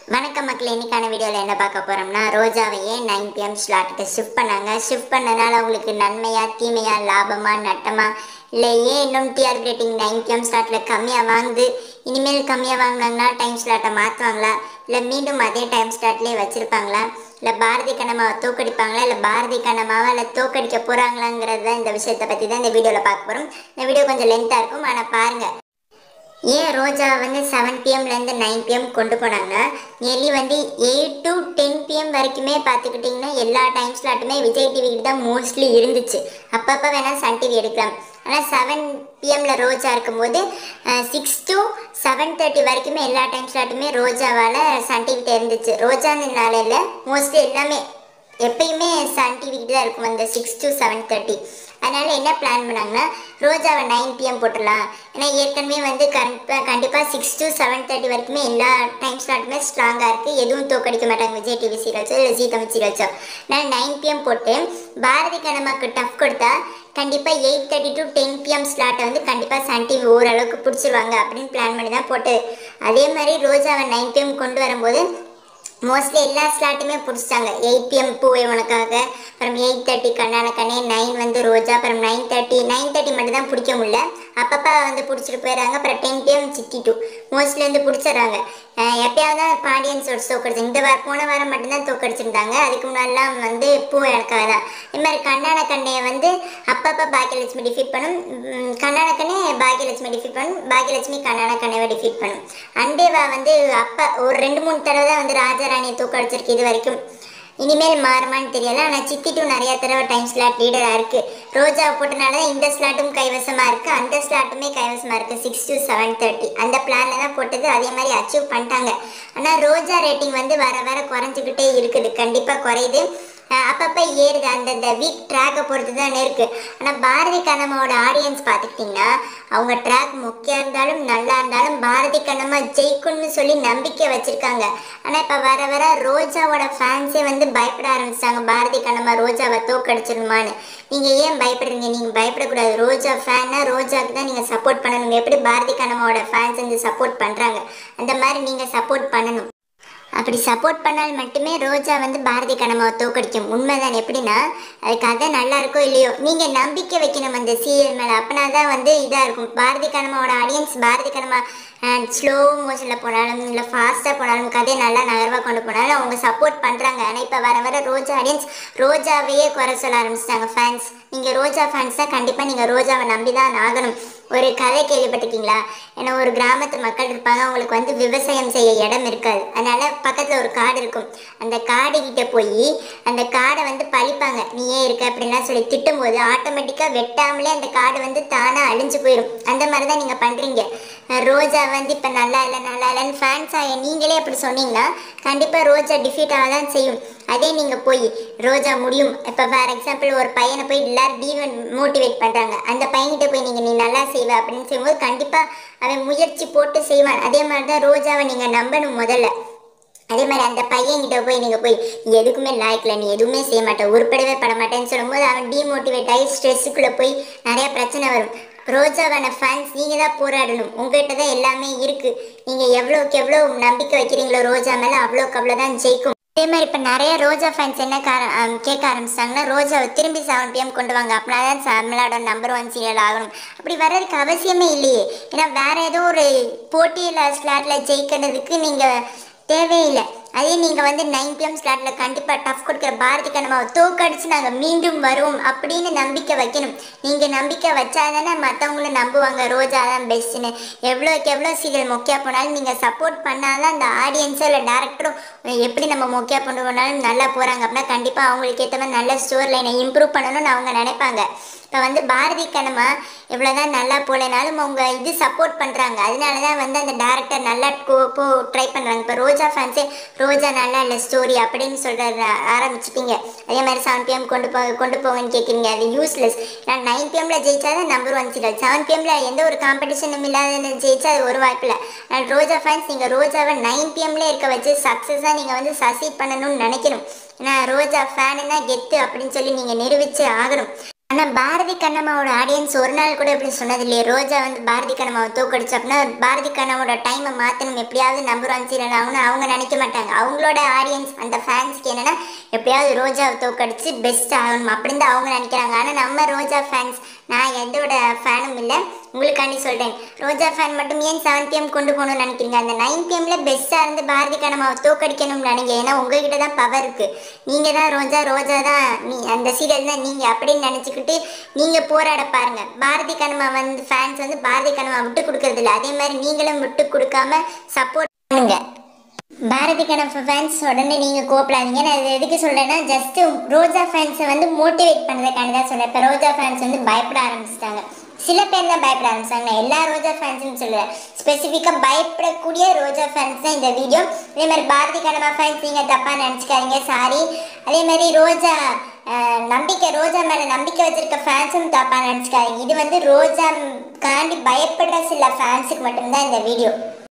வணக்கம் மக்கள் இன்னைக்கான வீடியோவில் என்ன பார்க்க போகிறோம்னா ரோஜாவை ஏன் நைன் பிஎம் ஸ்லாட்டுக்கு ஷிஃப்ட் பண்ணாங்க ஷிஃப்ட் பண்ணனால உங்களுக்கு நன்மையா தீமையா லாபமா நட்டமா இல்லை ஏன் இன்னும் டிஆர்பி ரேட்டிங் நைன் பிஎம் ஸ்லாட்டில் கம்மியாக வாங்குது இனிமேல் கம்மியாக வாங்கினாங்கன்னா டைம் ஸ்லாட்டை மாற்றுவாங்களா இல்லை மீண்டும் அதே டைம் ஸ்லாட்லேயே வச்சுருப்பாங்களா இல்லை பாரதி கண்ணம்மாவை தோக்கடிப்பாங்களா இல்லை பாரதி கண்ணம்மாவை இல்லை தோக்கடிக்க போகிறாங்களாங்கிறது தான் இந்த விஷயத்தை பற்றி தான் இந்த வீடியோவில் பார்க்க போகிறோம் இந்த வீடியோ கொஞ்சம் லென்த்தாக இருக்கும் ஆனால் பாருங்கள் ஏன் ரோஜா வந்து செவன் பிஎம்லேருந்து நைன் பிஎம் கொண்டு போனாங்கன்னா நியர்லி வந்து எயிட் டு டென் பிஎம் வரைக்குமே பார்த்துக்கிட்டிங்கன்னா எல்லா டைம் ஸ்லாட்டுமே விஜய் டிவிக்கு தான் மோஸ்ட்லி இருந்துச்சு அப்பப்போ வேணால் சன் டிவி எடுக்கலாம் ஆனால் செவன் பிஎம்மில் ரோஜா இருக்கும்போது சிக்ஸ் டு செவன் தேர்ட்டி வரைக்குமே எல்லா டைம் ஸ்லாட்டுமே ரோஜாவால் சன் டிவிட்ட இருந்துச்சு ரோஜானால இல்லை மோஸ்ட்லி எல்லாமே எப்பயுமே சன் டிவிக்கு தான் இருக்கும் அந்த சிக்ஸ் டு செவன் தேர்ட்டி அதனால் என்ன பிளான் பண்ணாங்கன்னா ரோஜாவை நைன் பிஎம் போட்டுடலாம் ஏன்னா ஏற்கனவே வந்து கண்டிப்பாக கண்டிப்பாக சிக்ஸ் டு செவன் தேர்ட்டி வரைக்குமே எல்லா டைம் ஸ்லாட்டுமே ஸ்ட்ராங்காக இருக்குது எதுவும் தோக்கடிக்க மாட்டாங்க விஜய் டிவி சீரியல்ஸோ இல்லை ஜி தமிழ் சீரியல்ஸோ அதனால் நைன் பிஎம் போட்டு பாரதி கண்ணம்மாக்கு டஃப் கொடுத்தா கண்டிப்பாக eight thirty to ten PM ஸ்லாட்டை வந்து கண்டிப்பாக சன் டிவி ஓரளவுக்கு பிடிச்சிருவாங்க அப்படின்னு பிளான் பண்ணி தான் போட்டது அதே மாதிரி ரோஜாவை நைன் பிஎம் கொண்டு வரும்போது மோஸ்ட்லி எல்லா ஸ்லாட்டுமே பிடிச்சிட்டாங்க எயிட் பிஎம் பூவை உனக்காக அப்புறம் எயிட் தேர்ட்டி கண்ணான கண்ணே நைன் வந்து ரோஜா அப்புறம் நைன் தேர்ட்டி நைன் தேர்ட்டி மட்டும் தான் பிடிக்க முடியல அப்பப்போ வந்து பிடிச்சிட்டு போயிடுறாங்க அப்புறம் ten PM sixty two mostly வந்து பிடிச்சிடுறாங்க எப்பயாவது தான் பாண்டியன்ஸ் ஒரு தோக்கடிச்சு இந்த வாரம் போன வாரம் மட்டும்தான் தோக்கடிச்சிருந்தாங்க அதுக்கு முன்னாடிலாம் வந்து பூ எனக்காக தான் இது மாதிரி கண்ணான கண்ணையை வந்து அப்பப்போ பாக்கியலட்சுமி டிஃபீட் பண்ணும் உம், கண்ணான கண்ணே பாக்கியலட்சுமி டிஃபீட் பண்ணும் பாக்கியலட்சுமி கண்ணான கண்ணையை டிஃபீட் பண்ணும் அண்டேவா வந்து அப்போ ஒரு ரெண்டு மூணு தடவை தான் வந்து ராஜாராணியை தூக்கடிச்சிருக்கு இது வரைக்கும் இனிமேல் மாறுமான்னு தெரியல ஆனால் சித்தி டூ நிறைய தடவை டைம் ஸ்லாட் லீடராக இருக்குது ரோஜா போட்டனால தான் இந்த ஸ்லாட்டும் கைவசமாக இருக்குது அந்த ஸ்லாட்டுமே கைவசமாக இருக்குது சிக்ஸ் டு செவன் தேர்ட்டி அந்த பிளானில் தான் போட்டது அதே மாதிரி அச்சீவ் பண்ணிட்டாங்க ஆனால் ரோஜா ரேட்டிங் வந்து வர வர குறைஞ்சிக்கிட்டே இருக்குது கண்டிப்பாக குறையுது அஹ் அப்பப்போ ஏறுது அந்தந்த வீக் ட்ராக்கை பொறுத்து தான் இருக்குது ஆனால் பாரதி கண்ணம்மாவோட ஆடியன்ஸ் பார்த்துக்கிட்டிங்கன்னா அவங்க ட்ராக் முக்கியம் இருந்தாலும் நல்லா இருந்தாலும் பாரதி கண்ணம்மா ஜெயிக்கும்னு சொல்லி நம்பிக்கை வச்சுருக்காங்க ஆனால் இப்போ வர வர ரோஜாவோட ஃபேன்ஸே வந்து பயப்பட ஆரம்பிச்சிட்டாங்க பாரதி கண்ணம்மா ரோஜாவை தோக்கடிச்சிருமான்னு நீங்கள் ஏன் பயப்படுறீங்க நீங்கள் பயப்படக்கூடாது ரோஜா ஃபேன்னா ரோஜாவுக்கு தான் நீங்கள் சப்போர்ட் பண்ணணும் எப்படி பாரதி கண்ணம்மாவோட ஃபேன்ஸ் வந்து சப்போர்ட் பண்ணுறாங்க அந்த மாதிரி நீங்கள் சப்போர்ட் பண்ணணும் அப்படி சப்போர்ட் பண்ணால் மட்டுமே ரோஜா வந்து பாரதி கண்ணம்மாவை தோக்கடிக்கும் உண்மைதான் எப்படின்னா அது கதை நல்லா இருக்கோ இல்லையோ நீங்கள் நம்பிக்கை வைக்கணும் அந்த சீரியல் மேலே அப்பனா தான் வந்து இதாக இருக்கும் பாரதி கண்ணம்மாவோட ஆடியன்ஸ் பாரதி கண்ணம்மா ஸ்லோ மோஷனில் போனாலும் இல்லை ஃபாஸ்ட்டாக போனாலும் கதையை நல்லா நகர்வாக கொண்டு போனாலும் அவங்க சப்போர்ட் பண்ணுறாங்க ஆனால் இப்போ வர வர ரோஜா ஆடியன்ஸ் ரோஜாவையே குறை சொல்ல ஆரம்பிச்சிட்டாங்க ஃபேன்ஸ் நீங்கள் ரோஜா ஃபேன்ஸ் தான் கண்டிப்பாக நீங்கள் ரோஜாவை நம்பி தான் ஆகணும் ஒரு கதை கேள்விப்பட்டிருக்கீங்களா ஏன்னா ஒரு கிராமத்து மக்கள் இருப்பாங்க அவங்களுக்கு வந்து விவசாயம் செய்ய இடம் இருக்காது அதனால பக்கத்தில் ஒரு காடு இருக்கும் அந்த காடு கிட்ட போய் அந்த காடை வந்து பழிப்பாங்க நீ ஏன் இருக்க அப்படின்லாம் சொல்லி திட்டும்போது ஆட்டோமேட்டிக்காக வெட்டாமலே அந்த காடு வந்து தானாக அழிஞ்சு போயிடும் அந்த மாதிரி தான் நீங்கள் பண்ணுறீங்க ரோஜா வந்து இப்போ நல்லா இல்லை நல்லா இல்லைன்னு ஃபேன்ஸ் ஆக நீங்களே அப்படி சொன்னீங்கன்னா கண்டிப்பாக ரோஜா டிஃபீட் ஆக தான் செய்யும் அதே நீங்கள் போய் ரோஜா முடியும் இப்போ ஃபார் எக்ஸாம்பிள் ஒரு பையனை போய் எல்லாரும் டீவன் மோட்டிவேட் பண்ணுறாங்க அந்த பையன்கிட்ட போய் நீங்கள் நீ நல்லா செய்வ அப்படின்னு செய்யும்போது கண்டிப்பாக அவன் முயற்சி போட்டு செய்வான் அதே மாதிரி தான் ரோஜாவை நீங்கள் நம்பணும் முதல்ல அதே மாதிரி அந்த பையன்கிட்ட போய் நீங்கள் போய் நீ எதுக்குமே லாய்க்கல நீ எதுவுமே செய்ய மாட்ட உருப்படவே பட மாட்டேன்னு சொல்லும்போது அவன் டீமோட்டிவேட் ஆகி ஸ்ட்ரெஸ்ஸுக்குள்ளே போய் நிறைய பிரச்சனை வரும் ரோஜாவான ஃபேன்ஸ் நீங்கள் தான் போராடணும் உங்கள்கிட்ட தான் எல்லாமே இருக்குது நீங்கள் எவ்வளோக்கு எவ்வளோ நம்பிக்கை வைக்கிறீங்களோ ரோஜா மேலே அவ்வளோக்கு அவ்வளோ தான் ஜெயிக்கும் அதே மாதிரி இப்போ நிறைய ரோஜா ஃபேன்ஸ் என்ன கார ஆம், கேட்க ஆரம்பிச்சிட்டாங்கன்னா ரோஜாவை திரும்பி செவன் பிஎம் கொண்டு வாங்க அப்படின்னா தான் தமிழ்நாடோட நம்பர் ஒன் சீரியல் ஆகணும் அப்படி வர்றதுக்கு அவசியமே இல்லையே ஏன்னா வேற ஏதோ ஒரு போட்டியில் ஸ்லாட்டில் ஜெயிக்கிறதுக்கு நீங்கள் தேவையில்லை அதே நீங்கள் வந்து நைன் பிஎம் ஸ்லாட்டில் கண்டிப்பாக டஃப் கொடுக்குற பாரதி கண்ணம்மாவை தோக்கடிச்சு நாங்கள் மீண்டும் வருவோம் அப்படின்னு நம்பிக்கை வைக்கணும் நீங்கள் நம்பிக்கை வச்சாதானே மற்றவங்களும் நம்புவாங்க ரோஜா தான் பெஸ்ட்டுன்னு எவ்வளோக்கு எவ்வளோ சீரியல் மொக்கையா போனாலும் நீங்கள் சப்போர்ட் பண்ணாதான் அந்த ஆடியன்ஸோ இல்லை டேரக்டரும் எப்படி நம்ம மொக்கையா கொண்டு போனாலும் நல்லா போகிறாங்க அப்படின்னா கண்டிப்பாக அவங்களுக்கு ஏற்ற மாதிரி நல்ல ஸ்டோர் லைனை இம்ப்ரூவ் பண்ணணும்னு அவங்க நினைப்பாங்க இப்போ வந்து பாரதி கண்ணம்மா எவ்வளோதான் நல்லா போகலைனாலும் அவங்க இது சப்போர்ட் பண்ணுறாங்க அதனால தான் வந்து அந்த டேரக்டர் நல்லா போ போ ட்ரை பண்ணுறாங்க இப்போ ரோஜா ஃபேன்ஸே ரோஜா நல்லா இல்லை ஸ்டோரி அப்படின்னு சொல்கிற ஆரம்பிச்சிட்டீங்க அதே மாதிரி செவன் பிஎம் கொண்டு போ கொண்டு போங்கன்னு கேட்குறீங்க அது யூஸ்லெஸ் நான் நைன் பிஎம்மில் ஜெயிச்சா தான் நம்பர் ஒன் சீரியல் செவன் பிஎம்மில் எந்த ஒரு காம்படிஷனும் இல்லாத ஜெயிச்சா அது ஒரு வாய்ப்பில்லை ஆனால் ரோஜா ஃபேன்ஸ் நீங்கள் ரோஜாவை நைன் பிஎம்லேயே இருக்க வச்சு சக்ஸஸாக நீங்கள் வந்து சசீட் பண்ணணும்னு நினைக்கணும் ஏன்னா ரோஜா ஃபேனுன்னா கெத்து அப்படின்னு சொல்லி நீங்கள் நிரூபித்து ஆகணும் ஆனால் பாரதி கண்ணம்மாவோட ஆடியன்ஸ் ஒரு நாள் கூட இப்படி சொன்னது இல்லையே ரோஜா வந்து பாரதி கண்ணம்மாவை தோக்கடிச்சு அப்படின்னா பாரதி கண்ணம்மாவோட டைமை மாற்றணும் எப்படியாவது நம்பர் ஒன் சீரியல் ஆகணும்னு அவங்க நினைக்க மாட்டாங்க அவங்களோட ஆடியன்ஸ் அந்த ஃபேன்ஸ்க்கு என்னென்னா எப்படியாவது ரோஜாவை தோக்கடிச்சு பெஸ்ட் ஆகணும் அப்படின்னு தான் அவங்க நினைக்கிறாங்க ஆனால் நம்ம ரோஜா ஃபேன்ஸ் நான் எதோட ஃபேனும் இல்லை உங்களுக்காண்டி சொல்கிறேன் ரோஜா ஃபேன் மட்டும் ஏன் செவன் பிஎம் கொண்டு போகணும்னு நினைக்கிறீங்க அந்த நைன் பிஎம்ல பெஸ்ட்டாக இருந்து பாரதி கண்ணம்மாவை தோக்கடிக்கணும்னு நினைங்க ஏன்னா உங்ககிட்ட தான் பவர் இருக்குது நீங்கள் தான் ரோஜா ரோஜா தான் நீ அந்த சீரியல் தான் நீங்கள் அப்படின்னு நினச்சிக்கிட்டு நீங்கள் போராட பாருங்க பாரதி கண்ணம்மா வந்து ஃபேன்ஸ் வந்து பாரதி கண்ணம்மா விட்டு கொடுக்கறதில்ல அதே மாதிரி நீங்களும் விட்டு கொடுக்காம சப்போர்ட் பண்ணுங்க பாரதி கணப்பு ஃபேன்ஸ் உடனே நீங்கள் கோப்பலாதீங்க நான் இது எதுக்கு சொல்கிறேன்னா ஜஸ்ட்டு ரோஜா ஃபேன்ஸை வந்து மோட்டிவேட் பண்ணுறதுக்காண்டி தான் சொல்கிறேன் இப்போ ரோஜா ஃபேன்ஸ் வந்து பயப்பட ஆரம்பிச்சிட்டாங்க சில பேர் தான் பயப்பட ஆரம்பிச்சாங்க நான் எல்லா ரோஜா ஃபேன்ஸும் சொல்லுவேன் ஸ்பெசிஃபிக்காக பயப்படக்கூடிய ரோஜா ஃபேன்ஸ் தான் இந்த வீடியோ அதே மாதிரி பாரதி கணமா ஃபேன்ஸ் நீங்கள் தப்பாக நினச்சிக்காதீங்க சாரி அதே மாதிரி ரோஜா அஹ், நம்பிக்கை ரோஜா மேலே நம்பிக்கை வச்சிருக்க ஃபேன்ஸும் தப்பாக நினச்சிக்காதீங்க இது வந்து ரோஜா காண்டி பயப்படுற சில ஃபேன்ஸுக்கு மட்டும்தான் இந்த வீடியோ